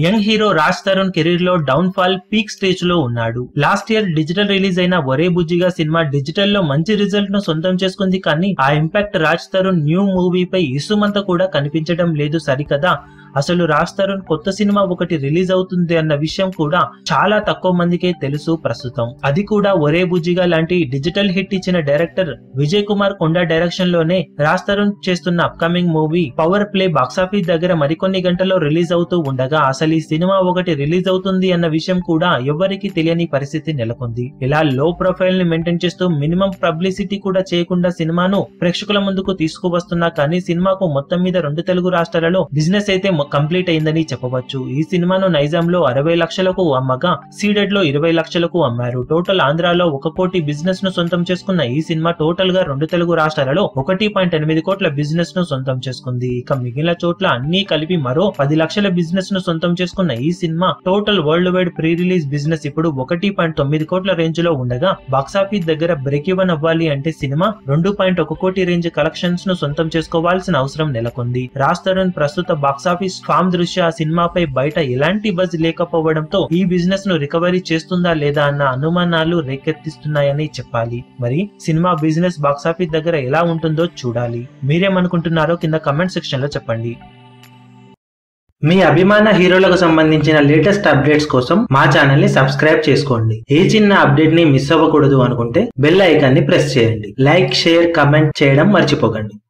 young hero Raj Tarun career లో downfall peak stage లో ఉన్నాడు లాస్ట్ ఇయర్ డిజిటల్ రిలీజ్ అయిన ఒరే బుజ్జిగా సినిమా డిజిటల్ లో మంచి రిజల్ట్ ను సొంతం చేసుకుంది కానీ ఆ ఇంపాక్ట్ రాజ్ తరుణ్ న్యూ మూవీపై ఇసుమంత కూడా కనిపించడం లేదు సరికదా అసలు రాజ్ తరుణ్ కొత్త సినిమా ఒకటి రిలీజ్ అవుతుంది అన్న విషయం కూడా చాలా తక్కువ మందికే తెలుసు ప్రస్తుతం అది కూడా ఒరే బుజ్జిగా లాంటి డిజిటల్ హిట్ ఇచ్చిన డైరెక్టర్ విజయ్ కుమార్ కొండ డైరెక్షన్ లోనే రాజ్ తరుణ్ చేస్తున్న upcoming movie power play box office దగ్గర మరికొన్ని గంటల్లో రిలీజ్ అవుతూ ఉండగా అసలు ఈ సినిమా ఒకటి రిలీజ్ అవుతుంది అన్న విషయం కూడా ఎవ్వరికి తెలియని పరిస్థితి నెలకొంది ఇలా లో ప్రొఫైల్ ని మెయింటైన్ చేస్తూ మినిమం పబ్లిసిటీ కూడా చేయకుండా సినిమాను ప్రేక్షకుల ముందుకు తీసుకువస్తున్నా కానీ సినిమాకు మొత్తం మీద రెండు తెలుగు రాష్ట్రాలలో బిజినెస్ అయితే కంప్లీట్ అయిందని చెప్పవచ్చు ఈ సినిమాను నైజాం లో అరవై లక్షలకు అమ్మగా సీడెడ్ లో ఇరవై లక్షలకు అమ్మారు టోటల్ ఆంధ్రాలో ఒక కోటి బిజినెస్ ను సొంతం చేసుకున్న ఈ సినిమా టోటల్ గా రెండు తెలుగు రాష్ట్రాలలో ఒకటి పాయింట్ ఎనిమిది కోట్ల బిజినెస్ ను సొంతం చేసుకుంది ఇక మిగిలిన చోట్ల అన్ని కలిపి మరో పది లక్షల బిజినెస్ ను సొంతం చేసుకున్న ఈ cinema total worldwide pre release business ఇప్పుడు ఒకటి పాయింట్ తొమ్మిది కోట్ల రేంజ్ లో ఉండగా బాక్సాఫీస్ దగ్గర బ్రేక్ ఇవన్ అవ్వాలి అంటే సినిమా రెండు పాయింట్ ఒక కోటి రేంజ్ కలెక్షన్స్ ను సొంతం చేసుకోవాల్సిన అవసరం నెలకొంది రాజ్ తరుణ్ ప్రస్తుత బాక్సాఫీస్ ఫామ్ దృష్ట్యా ఆ సినిమాపై బయట ఎలాంటి బజ్ లేకపోవడంతో ఈ బిజినెస్ ను రికవరీ చేస్తుందా లేదా అన్న అనుమానాలు రేకెత్తిస్తున్నాయని చెప్పాలి మరి సినిమా బిజినెస్ బాక్సాఫీస్ దగ్గర ఎలా ఉంటుందో చూడాలి మీరేమనుకుంటున్నారో కింద కమెంట్ సెక్షన్ లో చెప్పండి మీ అభిమాన హీరోలకు సంబంధించిన లేటెస్ట్ అప్డేట్స్ కోసం మా ఛానల్ ని సబ్స్క్రైబ్ చేసుకోండి ఏ చిన్న అప్డేట్ ని మిస్ అవ్వకూడదు అనుకుంటే బెల్ ఐకాన్ ని ప్రెస్ చేయండి లైక్ షేర్ కమెంట్ చేయడం మర్చిపోకండి